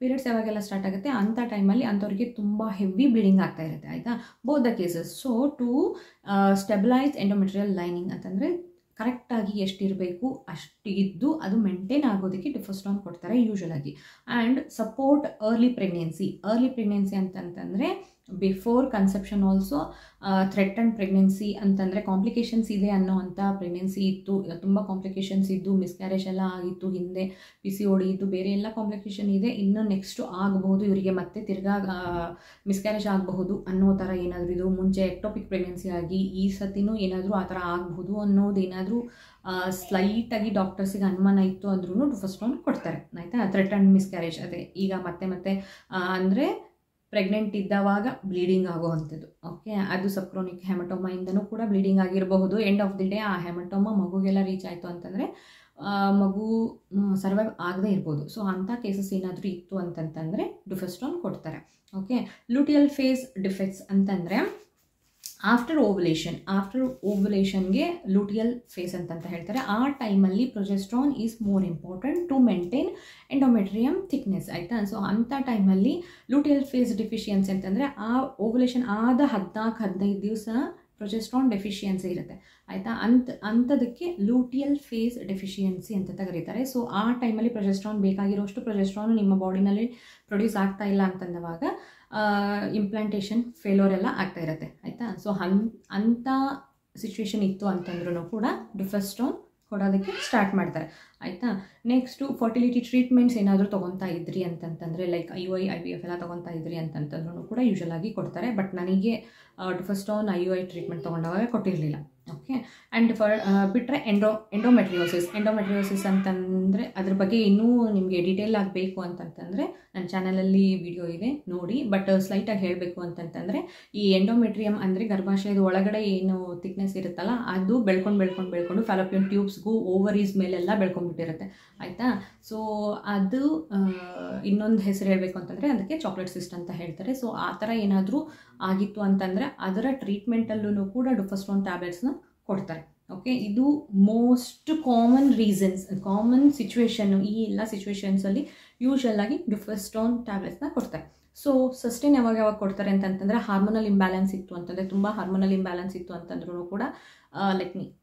ಪೀರಿಯಡ್ಸ್ ಯಾವಾಗೆಲ್ಲ ಸ್ಟಾರ್ಟ್ ಆಗುತ್ತೆ ಅಂಥ ಟೈಮಲ್ಲಿ ಅಂಥವ್ರಿಗೆ ತುಂಬ ಹೆವಿ ಬ್ಲೀಡಿಂಗ್ ಆಗ್ತಾ ಇರುತ್ತೆ ಆಯಿತಾ both the cases so to stabilise endometrial lining ಅಂತಂದರೆ ಕರೆಕ್ಟಾಗಿ ಎಷ್ಟಿರಬೇಕು ಅಷ್ಟಿದ್ದು ಅದು ಮೇಂಟೈನ್ ಆಗೋದಕ್ಕೆ ಡಿಫೋಸ್ಟಾನ್ ಕೊಡ್ತಾರೆ ಯೂಶಲಾಗಿ and support early pregnancy early pregnancy ಅಂತಂತಂದರೆ before conception also threat and pregnancy ಅಂತಂದರೆ ಕಾಂಪ್ಲಿಕೇಶನ್ಸ್ ಇದೆ ಅನ್ನೋ ಅಂಥ ಪ್ರೆಗ್ನೆನ್ಸಿ ಇತ್ತು ತುಂಬ ಕಾಂಪ್ಲಿಕೇಶನ್ಸ್ ಇದ್ದು ಮಿಸ್ಕ್ಯಾರೇಜ್ ಎಲ್ಲ ಆಗಿತ್ತು ಹಿಂದೆ ಪಿ ಸಿ ಓಡಿ ಇದ್ದು ಬೇರೆ ಎಲ್ಲ ಕಾಂಪ್ಲಿಕೇಶನ್ ಇದೆ ಇನ್ನು ನೆಕ್ಸ್ಟು ಆಗಬಹುದು ಇವರಿಗೆ ಮತ್ತೆ ತಿರ್ಗಾ ಮಿಸ್ಕ್ಯಾರೇಜ್ ಆಗಬಹುದು ಅನ್ನೋ ಥರ ಏನಾದರೂ ಇದು ಮುಂಚೆ ಎಕ್ಟೋಪಿಕ್ ಪ್ರೆಗ್ನೆನ್ಸಿ ಆಗಿ ಈ ಸತಿನೂ ಏನಾದರೂ ಆ ಥರ ಆಗಬಹುದು ಅನ್ನೋದೇನಾದರೂ ಸ್ಲೈಟಾಗಿ ಡಾಕ್ಟರ್ಸಿಗೆ ಅನುಮಾನ ಇತ್ತು ಅಂದ್ರೂ ಡುಫಸ್ಟೋನ್ ಕೊಡ್ತಾರೆ ಆಯಿತಾ ಥ್ರೆಟ್ ಆ್ಯಂಡ್ ಮಿಸ್ಕ್ಯಾರೇಜ್ ಅದೇ ಈಗ ಮತ್ತೆ ಮತ್ತೆ ಅಂದರೆ ಪ್ರೆಗ್ನೆಂಟ್ ಇದ್ದವಾಗ ಬ್ಲೀಡಿಂಗ್ ಆಗೋವಂಥದ್ದು ಓಕೆ ಅದು ಸಬ್ಕ್ರೋನಿಕ್ ಹೆಮಟೋಮಾಯಿಂದನೂ ಕೂಡ ಬ್ಲೀಡಿಂಗ್ ಆಗಿರಬಹುದು ಎಂಡ್ ಆಫ್ ದಿ ಡೇ ಆ ಹೆಮಟೋಮಾ ಮಗುಗೆಲ್ಲ ರೀಚ್ ಆಯಿತು ಅಂತಂದರೆ ಮಗು ಸರ್ವೈವ್ ಆಗದೇ ಇರ್ಬೋದು ಸೊ ಅಂಥ ಕೇಸಸ್ ಏನಾದರೂ ಇತ್ತು ಅಂತಂತಂದರೆ ಡುಫೆಸ್ಟ್ರಾನ್ ಕೊಡ್ತಾರೆ ಓಕೆ ಲೂಟಿಯಲ್ ಫೇಸ್ ಡಿಫೆಕ್ಟ್ಸ್ ಅಂತಂದರೆ ಆಫ್ಟರ್ ಓವಲೇಷನ್ ಆಫ್ಟರ್ ಓವಲೇಷನ್ಗೆ ಲೂಟಿಯಲ್ ಫೇಸ್ ಅಂತಂತ ಹೇಳ್ತಾರೆ ಆ ಟೈಮಲ್ಲಿ progesterone is more important to maintain endometrium thickness ಆಯಿತಾ ಸೊ ಅಂಥ ಟೈಮಲ್ಲಿ ಲೂಟಿಯಲ್ ಫೇಸ್ ಡಿಫಿಷಿಯನ್ಸಿ ಅಂತಂದರೆ ಆ ಓವಲೇಷನ್ ಆದ ಹದಿನಾಲ್ಕು ಹದಿನೈದು ದಿವಸ ಪ್ರೊಜೆಸ್ಟ್ರಾನ್ ಡೆಫಿಷಿಯನ್ಸಿ ಇರುತ್ತೆ ಆಯಿತಾ ಅಂಥ ಅಂಥದಕ್ಕೆ ಲೂಟಿಯಲ್ ಫೇಸ್ ಡೆಫಿಷಿಯನ್ಸಿ ಅಂತ ಕರೀತಾರೆ ಸೊ ಆ ಟೈಮಲ್ಲಿ ಪ್ರೊಜೆಸ್ಟ್ರಾನ್ ಬೇಕಾಗಿರೋಷ್ಟು ಪ್ರೊಜೆಸ್ಟ್ರಾನ್ ನಿಮ್ಮ ಬಾಡಿನಲ್ಲಿ ಪ್ರೊಡ್ಯೂಸ್ ಆಗ್ತಾ ಇಲ್ಲ ಅಂತಂದವಾಗ ಇಂಪ್ಲಾಂಟೇಷನ್ ಫೇಲೋರ್ ಎಲ್ಲ ಆಗ್ತಾ ಇರುತ್ತೆ ಆಯಿತಾ ಸೊ ಹನ್ ಅಂಥ ಸಿಚುವೇಶನ್ ಇತ್ತು ಅಂತಂದ್ರೂ ಕೂಡ ಡಿಫಸ್ಟ್ರಾನ್ ಕೊಡೋದಕ್ಕೆ ಸ್ಟಾರ್ಟ್ ಮಾಡ್ತಾರೆ ಆಯಿತಾ ನೆಕ್ಸ್ಟು ಫರ್ಟಿಲಿಟಿ ಟ್ರೀಟ್ಮೆಂಟ್ಸ್ ಏನಾದರೂ ತೊಗೊತಾ ಇದ್ರಿ ಅಂತಂತಂದರೆ like I U I I V F ಎಲ್ಲ ತೊಗೊತಾ ಇದ್ರಿ ಅಂತಂತಂದ್ರೂ ಕೂಡ ಯೂಶಲಾಗಿ ಕೊಡ್ತಾರೆ ಬಟ್ ನನಗೆ Duphaston I U I treatment ತೊಗೊಂಡಾಗ ಕೊಟ್ಟಿರಲಿಲ್ಲ ಓಕೆ ಆ್ಯಂಡ್ ಫರ್ ಬಿಟ್ಟರೆ ಎಂಡೋ ಎಂಡೋಮೆಟ್ರಿಯೋಸಿಸ್ ಎಂಡೋಮೆಟ್ರಿಯೋಸಿಸ್ ಅಂತಂದರೆ ಅದ್ರ ಬಗ್ಗೆ ಇನ್ನೂ ನಿಮಗೆ ಡೀಟೇಲ್ ಆಗಬೇಕು ಅಂತಂತಂದರೆ ನನ್ನ ಚಾನಲಲ್ಲಿ ವಿಡಿಯೋ ಇದೆ ನೋಡಿ ಬಟ್ ಸ್ಲೈಟಾಗಿ ಹೇಳಬೇಕು ಅಂತಂತಂದರೆ ಈ ಎಂಡೋಮೆಟ್ರಿಯಮ್ ಅಂದರೆ ಗರ್ಭಾಶಯದ ಒಳಗಡೆ ಏನು ಥಿಕ್ನೆಸ್ ಇರುತ್ತಲ್ಲ ಅದು ಬೆಳ್ಕೊಂಡು ಬೆಳ್ಕೊಂಡು ಬೆಳ್ಕೊಂಡು ಫ್ಯಾಲೋಪಿಯನ್ ಟ್ಯೂಬ್ಸ್ಗೂ ಓವರೀಸ್ ಮೇಲೆಲ್ಲ ಬೆಳ್ಕೊಂಡ್ಬಿಟ್ಟಿರುತ್ತೆ ಆಯಿತಾ ಸೊ ಅದು ಇನ್ನೊಂದು ಹೆಸರು ಹೇಳಬೇಕು ಅಂತಂದರೆ ಅದಕ್ಕೆ ಚಾಕ್ಲೇಟ್ ಸಿಸ್ಟ್ ಅಂತ ಹೇಳ್ತಾರೆ ಸೊ ಆ ಥರ ಏನಾದರೂ ಆಗಿತ್ತು ಅಂತಂದರೆ ಅದರ ಟ್ರೀಟ್ಮೆಂಟಲ್ಲೂ ಕೂಡ ಡುಫಸ್ಟೋನ್ ಟ್ಯಾಬ್ಲೆಟ್ಸ್ನ ಕೊಡ್ತಾರೆ ಓಕೆ ಇದು most common reasons common situation ಈ ಎಲ್ಲ ಸಿಚುವೇಶನ್ಸಲ್ಲಿ ಯೂಶಲಾಗಿ ಡುಫಸ್ಟೋನ್ ಟ್ಯಾಬ್ಲೆಟ್ಸ್ನ ಕೊಡ್ತಾರೆ ಸೊ ಸಸ್ಟೈನ್ ಯಾವಾಗ ಯಾವಾಗ ಕೊಡ್ತಾರೆ ಅಂತಂತಂದರೆ ಹಾರ್ಮೋನಲ್ ಇಂಬ್ಯಾಲೆನ್ಸ್ ಇತ್ತು ಅಂತಂದರೆ ತುಂಬ ಹಾರ್ಮೋನಲ್ ಇಂಬ್ಯಾಲೆನ್ಸ್ ಇತ್ತು ಅಂತಂದ್ರೂ ಕೂಡ ಲೆಟ್ ಮೀ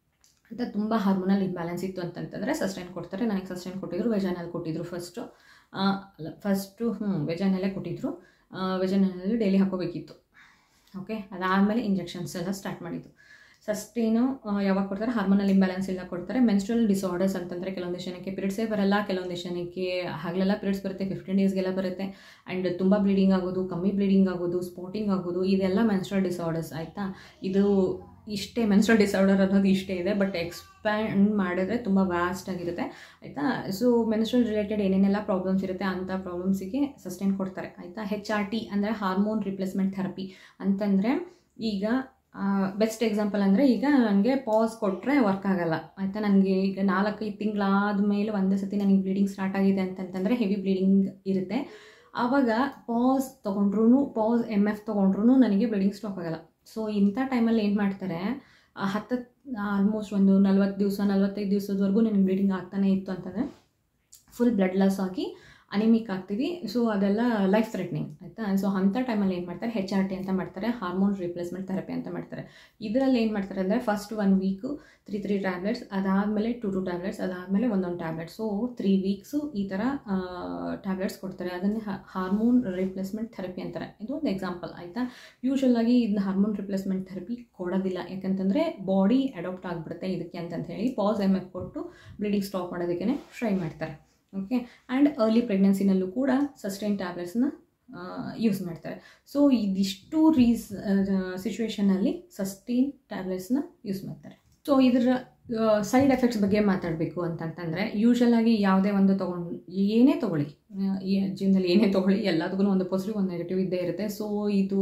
ಅಂತ ತುಂಬ ಹಾರ್ಮೋನಲ್ ಇಂಬ್ಯಾಲೆನ್ಸ್ ಇತ್ತು ಅಂತಂತಂದರೆ ಸಸ್ಟೈನ್ ಕೊಡ್ತಾರೆ ನನಗೆ ಸಸ್ಟೈನ್ ಕೊಟ್ಟಿದ್ರು ವೆಜಾನಲ್ಲಿ ಕೊಟ್ಟಿದ್ರು ಫಸ್ಟು ಅಲ್ಲ ಫಸ್ಟು ಹ್ಞೂ ವೆಜಾನಲ್ಲೇ ಕೊಟ್ಟಿದ್ರು ವೆಜಾನಲ್ಲಿ ಡೈಲಿ ಹಾಕೋಬೇಕಿತ್ತು ಓಕೆ ಅದಾದಮೇಲೆ ಇಂಜೆಕ್ಷನ್ಸ್ ಎಲ್ಲ ಸ್ಟಾರ್ಟ್ ಮಾಡಿದ್ದು ಸಸ್ಟೇನು ಯಾವಾಗ ಕೊಡ್ತಾರೆ ಹಾರ್ಮೋನಲ್ ಇಂಬ್ಯಾಲೆನ್ಸ್ ಎಲ್ಲ ಕೊಡ್ತಾರೆ ಮೆನ್ಸ್ಟ್ರಲ್ ಡಿಸಾರ್ಡರ್ಸ್ ಅಂತಂದರೆ ಕೆಲವೊಂದು ಜನಕ್ಕೆ ಪೀರಿಯಡ್ಸೇ ಬರಲ್ಲ ಕೆಲವೊಂದು ಜನಕ್ಕೆ ಹಗಲೆಲ್ಲ ಪೀರಿಯಡ್ಸ್ ಬರುತ್ತೆ ಫಿಫ್ಟೀನ್ ಡೇಸ್ಗೆಲ್ಲ ಬರುತ್ತೆ ಆ್ಯಂಡ್ ತುಂಬ ಬ್ಲೀಡಿಂಗ್ ಆಗೋದು ಕಮ್ಮಿ ಬ್ಲೀಡಿಂಗ್ ಆಗೋದು ಸ್ಪಾಟಿಂಗ್ ಆಗೋದು ಇದೆಲ್ಲ ಮೆನ್ಸ್ಟ್ರಲ್ ಡಿಸಾರ್ಡರ್ಸ್ ಆಯಿತಾ ಇದು ಇಷ್ಟೇ ಮೆನ್ಸ್ಟ್ರಲ್ ಡಿಸಾರ್ಡರ್ ಅನ್ನೋದು ಇಷ್ಟೇ ಇದೆ ಬಟ್ ಎಕ್ಸ್ಪ್ಯಾಂಡ್ ಮಾಡಿದ್ರೆ ತುಂಬ ವ್ಯಾಸ್ಟ್ ಆಗಿರುತ್ತೆ ಆಯಿತಾ ಸೊ ಮೆನ್ಸ್ಟ್ರಲ್ ರಿಲೇಟೆಡ್ ಏನೇನೆಲ್ಲ ಪ್ರಾಬ್ಲಮ್ಸ್ ಇರುತ್ತೆ ಅಂಥ ಪ್ರಾಬ್ಲಮ್ಸಿಗೆ ಸಸ್ಟೈನ್ ಕೊಡ್ತಾರೆ ಆಯಿತಾ ಹೆಚ್ ಆರ್ ಟಿ ಅಂದರೆ ಹಾರ್ಮೋನ್ ರಿಪ್ಲೇಸ್ಮೆಂಟ್ ಥೆರಪಿ ಅಂತಂದರೆ ಈಗ ಬೆಸ್ಟ್ ಎಕ್ಸಾಂಪಲ್ ಅಂದರೆ ಈಗ ನನಗೆ ಪಾಸ್ ಕೊಟ್ಟರೆ ವರ್ಕ್ ಆಗಲ್ಲ ಆಯಿತಾ ನನಗೆ ಈಗ ನಾಲ್ಕೈದು ತಿಂಗಳಾದ ಮೇಲೆ ಒಂದೇ ಸತಿ ನನಗೆ ಬ್ಲೀಡಿಂಗ್ ಸ್ಟಾರ್ಟ್ ಆಗಿದೆ ಅಂತಂತಂದರೆ ಹೆವಿ ಬ್ಲೀಡಿಂಗ್ ಇರುತ್ತೆ ಆವಾಗ ಪಾಸ್ ತೊಗೊಂಡ್ರು ಪಾಸ್ ಎಮ್ ಎಫ್ ತೊಗೊಂಡ್ರು ನನಗೆ ಬ್ಲೀಡಿಂಗ್ ಸ್ಟಾಪ್ ಆಗಲ್ಲ ಸೊ ಇಂಥ ಟೈಮಲ್ಲಿ ಏನು ಮಾಡ್ತಾರೆ ಹತ್ತು ಆಲ್ಮೋಸ್ಟ್ ಒಂದು ನಲ್ವತ್ತು ದಿವಸ ನಲ್ವತ್ತೈದು ದಿವಸದವರೆಗೂ ನನಗೆ ಬ್ಲೀಡಿಂಗ್ ಆಗ್ತಾನೆ ಇತ್ತು ಅಂತಂದರೆ ಫುಲ್ ಬ್ಲಡ್ ಲಾಸ್ ಆಗಿ ಅನಿಮಿಕ್ ಆಗ್ತೀವಿ ಸೊ ಅದೆಲ್ಲ ಲೈಫ್ ಥ್ರೆಟ್ನಿಂಗ್ ಆಯಿತಾ ಸೊ ಅಂಥ ಟೈಮಲ್ಲಿ ಏನು ಮಾಡ್ತಾರೆ ಹೆಚ್ ಆರ್ ಟಿ ಅಂತ ಮಾಡ್ತಾರೆ ಹಾರ್ಮೋನ್ ರಿಪ್ಲೇಸ್ಮೆಂಟ್ ಥೆರಪಿ ಅಂತ ಮಾಡ್ತಾರೆ ಇದರಲ್ಲಿ ಏನು ಮಾಡ್ತಾರೆ ಅಂದರೆ first one week three three tablets ಅದಾದಮೇಲೆ ಟು ಟು ಟ್ಯಾಬ್ಲೆಟ್ಸ್ ಅದಾದಮೇಲೆ ಒಂದೊಂದು ಟ್ಯಾಬ್ಲೆಟ್ ಸೊ ತ್ರೀ ವೀಕ್ಸು ಈ ಥರ ಟ್ಯಾಬ್ಲೆಟ್ಸ್ ಕೊಡ್ತಾರೆ ಅದನ್ನೇ ಹಾರ್ಮೋನ್ ರಿಪ್ಲೇಸ್ಮೆಂಟ್ ಥೆರಪಿ ಅಂತಾರೆ ಇದು ಒಂದು ಎಕ್ಸಾಂಪಲ್ ಆಯಿತಾ ಯೂಶಲಾಗಿ ಇದನ್ನ ಹಾರ್ಮೋನ್ ರಿಪ್ಲೇಸ್ಮೆಂಟ್ ಥೆರಪಿ ಕೊಡೋದಿಲ್ಲ ಯಾಕಂತಂದರೆ ಬಾಡಿ ಅಡಾಪ್ಟ್ ಆಗಿಬಿಡುತ್ತೆ ಇದಕ್ಕೆ ಅಂತಂತ ಹೇಳಿ ಪಾಸ್ ಎಮ್ ಎಫ್ ಕೊಟ್ಟು ಬ್ಲೀಡಿಂಗ್ ಸ್ಟಾಪ್ ಮಾಡೋದಕ್ಕೆ ಟ್ರೈ ಮಾಡ್ತಾರೆ ಓಕೆ ಆ್ಯಂಡ್ ಅರ್ಲಿ ಪ್ರೆಗ್ನೆನ್ಸಿನಲ್ಲೂ ಕೂಡ ಸಸ್ಟೈನ್ ಟ್ಯಾಬ್ಲೆಟ್ಸ್ನ ಯೂಸ್ ಮಾಡ್ತಾರೆ ಸೊ ಇದಿಷ್ಟು ರೀಸ್ ಸಿಚುವೇಷನಲ್ಲಿ ಸಸ್ಟೈನ್ ಟ್ಯಾಬ್ಲೆಟ್ಸ್ನ ಯೂಸ್ ಮಾಡ್ತಾರೆ ಸೊ ಇದರ ಸೈಡ್ ಎಫೆಕ್ಟ್ಸ್ ಬಗ್ಗೆ ಮಾತಾಡಬೇಕು ಅಂತಂತಂದರೆ ಯೂಶಲಾಗಿ ಯಾವುದೇ ಒಂದು ತೊಗೊಂಡು ಏನೇ ತೊಗೊಳ್ಳಿ ಈ ಜೀವನದಲ್ಲಿ ಏನೇ ತೊಗೊಳ್ಳಿ ಎಲ್ಲದಕ್ಕೂ ಒಂದು ಪಾಸಿಟಿವ್ ಒಂದು ನೆಗೆಟಿವ್ ಇದ್ದೇ ಇರುತ್ತೆ ಸೊ ಇದು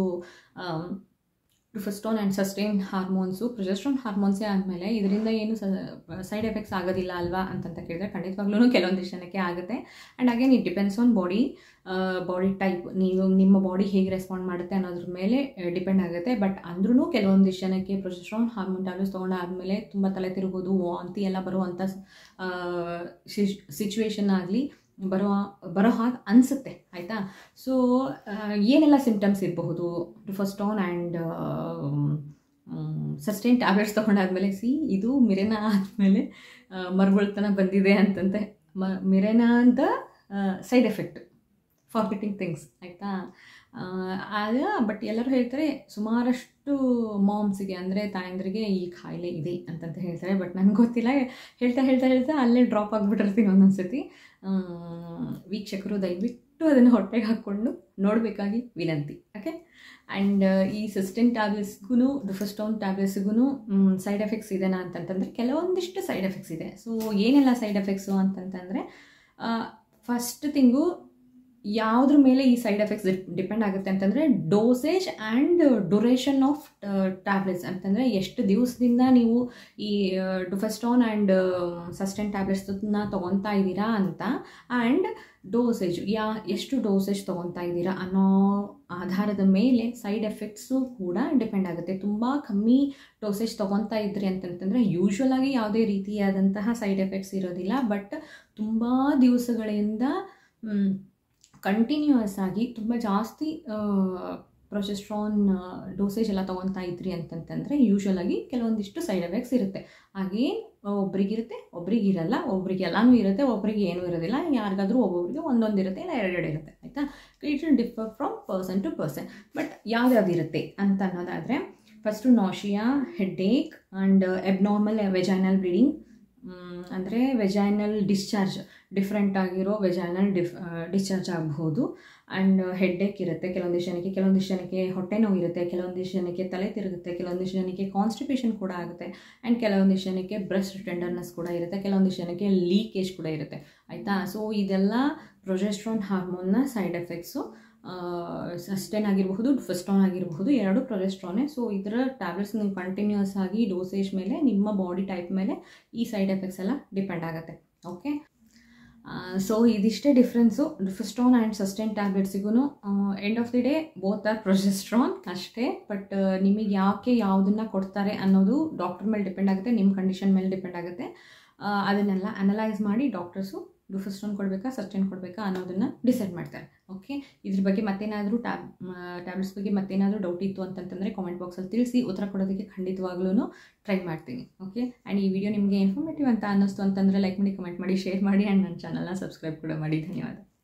Duphaston and Susten hormones progesterone ಹಾರ್ಮೋನ್ಸೇ ಆದಮೇಲೆ ಇದರಿಂದ ಏನು ಸೈಡ್ ಎಫೆಕ್ಟ್ಸ್ ಆಗೋದಿಲ್ಲ ಅಲ್ವಾ ಅಂತಂತ ಕೇಳಿದ್ರೆ ಖಂಡಿತವಾಗ್ಲೂ ಕೆಲವೊಂದಿಷ್ಟು ಜನಕ್ಕೆ ಆಗುತ್ತೆ and again it depends on body body type ನೀವು ನಿಮ್ಮ ಬಾಡಿ ಹೇಗೆ ರೆಸ್ಪಾಂಡ್ ಮಾಡುತ್ತೆ ಅನ್ನೋದ್ರ ಮೇಲೆ ಡಿಪೆಂಡ್ ಆಗುತ್ತೆ ಬಟ್ ಅಂದ್ರೂ ಕೆಲವೊಂದಿಷ್ಟು ಜನಕ್ಕೆ ಪ್ರೊಜೆಸ್ಟ್ರಾನ್ ಹಾರ್ಮೋನ್ ಟ್ಯಾಬ್ಲೆಟ್ಸ್ ತೊಗೊಂಡಾದ್ಮೇಲೆ ತುಂಬ ತಲೆ ತಿರುಗೋದು ವಾಂತಿ ಎಲ್ಲ ಬರುವಂಥ ಸಿಚುವೇಶನ್ ಆಗಲಿ ಬರೋ ಬರೋ ಹಾಗೆ ಅನಿಸುತ್ತೆ ಆಯಿತಾ ಸೊ ಏನೆಲ್ಲ ಸಿಂಟಮ್ಸ್ ಇರಬಹುದು ಡುಫಸ್ಟಾನ್ ಆ್ಯಂಡ್ ಸಸ್ಟೈನ್ ಟ್ಯಾಬ್ಲೆಟ್ಸ್ ತೊಗೊಂಡಾದ್ಮೇಲೆ ಸಿ ಇದು ಮಿರೆನಾ ಆದಮೇಲೆ ಮರುಗೊಳ್ತನ ಬಂದಿದೆ ಅಂತಂತೆ ಮ ಮಿರೆನಾ ಅಂತ ಸೈಡ್ ಎಫೆಕ್ಟ್ ಫಾರ್ಗೆಟಿಂಗ್ ಥಿಂಗ್ಸ್ ಆಯಿತಾ ಆಗ ಬಟ್ ಎಲ್ಲರೂ ಹೇಳ್ತಾರೆ ಸುಮಾರಷ್ಟು ಮಾಮ್ಸಿಗೆ ಅಂದರೆ ತಾಯಂದ್ರಿಗೆ ಈ ಕಾಯಿಲೆ ಇದೆ ಅಂತಂತ ಹೇಳ್ತಾರೆ ಬಟ್ ನನಗೆ ಗೊತ್ತಿಲ್ಲ ಹೇಳ್ತಾ ಹೇಳ್ತಾ ಹೇಳ್ತಾ ಅಲ್ಲೇ ಡ್ರಾಪ್ ಆಗಿಬಿಟ್ಟಿರ್ತೀನಿ ಒಂದೊಂದು ಸತಿ ವೀಕ್ಷಕರು ದಯವಿಟ್ಟು ಅದನ್ನು ಹೊಟ್ಟೆಗೆ ಹಾಕ್ಕೊಂಡು ನೋಡಬೇಕಾಗಿ ವಿನಂತಿ ಓಕೆ ಆ್ಯಂಡ್ ಈ ಸಿಸ್ಟೆನ್ ಟ್ಯಾಬ್ಲೆಟ್ಸ್ಗೂ ಡುಫಸ್ಟೋನ್ ಟ್ಯಾಬ್ಲೆಟ್ಸ್ಗೂ ಸೈಡ್ ಎಫೆಕ್ಟ್ಸ್ ಇದೆನಾ ಅಂತಂತಂದರೆ ಕೆಲವೊಂದಿಷ್ಟು ಸೈಡ್ ಎಫೆಕ್ಟ್ಸ್ ಇದೆ ಸೊ ಏನೆಲ್ಲ ಸೈಡ್ ಎಫೆಕ್ಟ್ಸು ಅಂತಂತಂದರೆ ಫಸ್ಟ್ ತಿಂಗು ಯಾವುದ್ರ ಮೇಲೆ ಈ ಸೈಡ್ ಎಫೆಕ್ಟ್ಸ್ ಡಿಪೆಂಡ್ ಆಗುತ್ತೆ ಅಂತಂದರೆ dosage and duration of tablets ಅಂತಂದರೆ ಎಷ್ಟು ದಿವಸದಿಂದ ನೀವು ಈ ಡುಫೆಸ್ಟಾನ್ ಆ್ಯಂಡ್ ಸಸ್ಟೆನ್ ಟ್ಯಾಬ್ಲೆಟ್ಸ್ನ ತೊಗೊತಾ ಇದ್ದೀರಾ ಅಂತ ಆ್ಯಂಡ್ ಡೋಸೇಜ್ ಯಾ ಎಷ್ಟು ಡೋಸೇಜ್ ತೊಗೊತಾ ಇದ್ದೀರಾ ಅನ್ನೋ ಆಧಾರದ ಮೇಲೆ ಸೈಡ್ ಎಫೆಕ್ಟ್ಸು ಕೂಡ ಡಿಪೆಂಡ್ ಆಗುತ್ತೆ ತುಂಬ ಕಮ್ಮಿ ಡೋಸೇಜ್ ತೊಗೊತಾ ಇದ್ರಿ ಅಂತಂತಂದರೆ ಯೂಶ್ವಲ್ ಆಗಿ ಯಾವುದೇ ರೀತಿಯಾದಂತಹ ಸೈಡ್ ಎಫೆಕ್ಟ್ಸ್ ಇರೋದಿಲ್ಲ ಬಟ್ ತುಂಬ ದಿವಸಗಳಿಂದ ಕಂಟಿನ್ಯೂಯಸ್ ಆಗಿ ತುಂಬ ಜಾಸ್ತಿ ಪ್ರೊಜೆಸ್ಟ್ರಾನ್ ಡೋಸೇಜ್ ಎಲ್ಲ ತೊಗೊತಾ ಇದ್ರಿ ಅಂತಂತಂದರೆ ಯೂಶ್ವಲ್ ಆಗಿ ಕೆಲವೊಂದಿಷ್ಟು ಸೈಡ್ ಎಫೆಕ್ಟ್ಸ್ ಇರುತ್ತೆ ಹಾಗೆಯೇ ಒಬ್ರಿಗಿರುತ್ತೆ ಒಬ್ರಿಗೆ ಇರಲ್ಲ ಒಬ್ರಿಗೆ ಎಲ್ಲನೂ ಇರುತ್ತೆ ಒಬ್ರಿಗೆ ಏನೂ ಇರೋದಿಲ್ಲ ಯಾರಿಗಾದ್ರೂ ಒಬ್ಬೊಬ್ರಿಗೆ ಒಂದೊಂದು ಇರುತ್ತೆ ಇಲ್ಲ ಎರಡೆರಡು ಇರುತ್ತೆ ಆಯಿತಾ it will differ from person to person but ಯಾವ್ದ್ಯಾವ್ದು ಇರುತ್ತೆ ಅಂತ ಅನ್ನೋದಾದರೆ first nausea headache and abnormal vaginal bleeding ಅಂದರೆ ವೆಜೈನಲ್ ಡಿಸ್ಚಾರ್ಜ್ ಡಿಫ್ರೆಂಟ್ ಆಗಿರೋ ವೆಜೈನಲ್ ಡಿಫ್ ಡಿಸ್ಚಾರ್ಜ್ ಆಗಬಹುದು ಆ್ಯಂಡ್ ಹೆಡ್ಡೇಕ್ ಇರುತ್ತೆ ಕೆಲವೊಂದಿಷ್ಟು ಜನಕ್ಕೆ ಕೆಲವೊಂದಿಷ್ಟು ಜನಕ್ಕೆ ಹೊಟ್ಟೆ ನೋವು ಇರುತ್ತೆ ಕೆಲವೊಂದಿಷ್ಟು ಜನಕ್ಕೆ ತಲೆ ತಿರುಗುತ್ತೆ ಕೆಲವೊಂದಿಷ್ಟು ಜನಕ್ಕೆ ಕಾನ್ಸ್ಟಿಪೇಷನ್ ಕೂಡ ಆಗುತ್ತೆ ಆ್ಯಂಡ್ ಕೆಲವೊಂದಿಷ್ಟು ಜನಕ್ಕೆ ಬ್ರೆಸ್ಟ್ ಟೆಂಡರ್ನೆಸ್ ಕೂಡ ಇರುತ್ತೆ ಕೆಲವೊಂದಿಷ್ಟು ಜನಕ್ಕೆ ಲೀಕೇಜ್ ಕೂಡ ಇರುತ್ತೆ ಆಯಿತಾ ಸೊ ಇದೆಲ್ಲ ಪ್ರೊಜೆಸ್ಟ್ರಾನ್ ಹಾರ್ಮೋನ್ನ ಸೈಡ್ ಎಫೆಕ್ಟ್ಸು ಸಸ್ಟೇನ್ ಆಗಿರಬಹುದು ಫಸ್ಟಾನ್ ಆಗಿರಬಹುದು ಎರಡು ಪ್ರೊಜೆಸ್ಟ್ರಾನೆ ಸೊ ಇದರ ಟ್ಯಾಬ್ಲೆಟ್ಸ್ ನೀವು ಕಂಟಿನ್ಯೂಸ್ ಆಗಿ ಡೋಸೇಜ್ ಮೇಲೆ ನಿಮ್ಮ ಬಾಡಿ ಟೈಪ್ ಮೇಲೆ ಈ ಸೈಡ್ ಎಫೆಕ್ಟ್ಸ್ ಎಲ್ಲ ಡಿಪೆಂಡ್ ಆಗುತ್ತೆ ಓಕೆ ಸೊ ಇದಿಷ್ಟೇ ಡಿಫ್ರೆನ್ಸು ಡಿಫಸ್ಟ್ರಾನ್ ಆ್ಯಂಡ್ ಸಸ್ಟೈನ್ ಟ್ಯಾಬ್ಲೆಟ್ಸಿಗೂ end of the day both are progesterone ಅಷ್ಟೇ ಬಟ್ ನಿಮಗೆ ಯಾಕೆ ಯಾವುದನ್ನು ಕೊಡ್ತಾರೆ ಅನ್ನೋದು ಡಾಕ್ಟರ್ ಮೇಲೆ ಡಿಪೆಂಡ್ ಆಗುತ್ತೆ ನಿಮ್ಮ ಕಂಡೀಷನ್ ಮೇಲೆ ಡಿಪೆಂಡ್ ಆಗುತ್ತೆ ಅದನ್ನೆಲ್ಲ ಅನಲೈಸ್ ಮಾಡಿ ಡಾಕ್ಟರ್ಸು ಡುಫಸ್ಟ್ರಾನ್ ಕೊಡಬೇಕಾ ಸಸ್ಟೈನ್ ಕೊಡಬೇಕಾ ಅನ್ನೋದನ್ನು ಡಿಸೈಡ್ ಮಾಡ್ತಾರೆ ಓಕೆ ಇದ್ರ ಬಗ್ಗೆ ಮತ್ತೇನಾದರೂ ಟ್ಯಾಬ್ ಟ್ಯಾಬ್ಲೆಟ್ಸ್ ಬಗ್ಗೆ ಮತ್ತೇನಾದರೂ ಡೌಟ್ ಇತ್ತು ಅಂತಂತಂದರೆ ಕಾಮೆಂಟ್ ಬಾಕ್ಸಲ್ಲಿ ತಿಳಿಸಿ ಉತ್ತರ ಕೊಡೋದಕ್ಕೆ ಖಂಡಿತವಾಗ್ಲೂ ಟ್ರೈ ಮಾಡ್ತೀನಿ ಓಕೆ ಆ್ಯಂಡ್ ಈ ವಿಡಿಯೋ ನಿಮಗೆ ಇನ್ಫಾರ್ಮೇಟಿವ್ ಅಂತ ಅನ್ನಿಸ್ತು ಅಂತಂದರೆ ಲೈಕ್ ಮಾಡಿ ಕಮೆಂಟ್ ಮಾಡಿ ಶೇರ್ ಮಾಡಿ ಆ್ಯಂಡ್ ನನ್ನ ಚಾನಲ್ನ ಸಬ್ಸ್ಕ್ರೈಬ್ ಕೂಡ ಮಾಡಿ ಧನ್ಯವಾದ